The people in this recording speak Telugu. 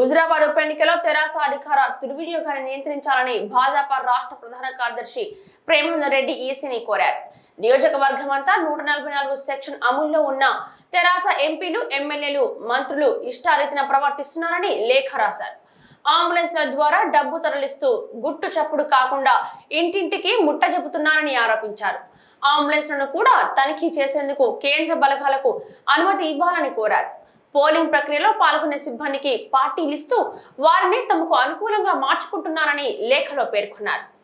హుజరాబాద్ ఉప ఎన్నికలో తెరాస అధికార దుర్వినియోగాన్ని నియంత్రించాలని భాజపా రాష్ట్ర ప్రధాన కార్యదర్శి ప్రేమేందర్ రెడ్డి ఈసీని కోరారు నియోజకవర్గం అంతా నూట నలభై నాలుగు సెక్షన్ అమల్లో ఉన్న తెరాస ఎంపీలు ఎమ్మెల్యేలు మంత్రులు ఇష్టారీతిన ప్రవర్తిస్తున్నారని లేఖ రాశారు అంబులెన్స్ల ద్వారా డబ్బు తరలిస్తూ గుట్టు చప్పుడు కాకుండా ఇంటింటికి ముట్ట చెబుతున్నారని ఆరోపించారు అంబులెన్స్లను కూడా తనిఖీ చేసేందుకు కేంద్ర బలగాలకు అనుమతి ఇవ్వాలని కోరారు పోలింగ్ ప్రక్రియలో పాల్గొనే సిబ్బందికి పార్టీలు ఇస్తూ వారిని తమకు అనుకూలంగా మార్చుకుంటున్నారని లేఖలో పేర్కొన్నారు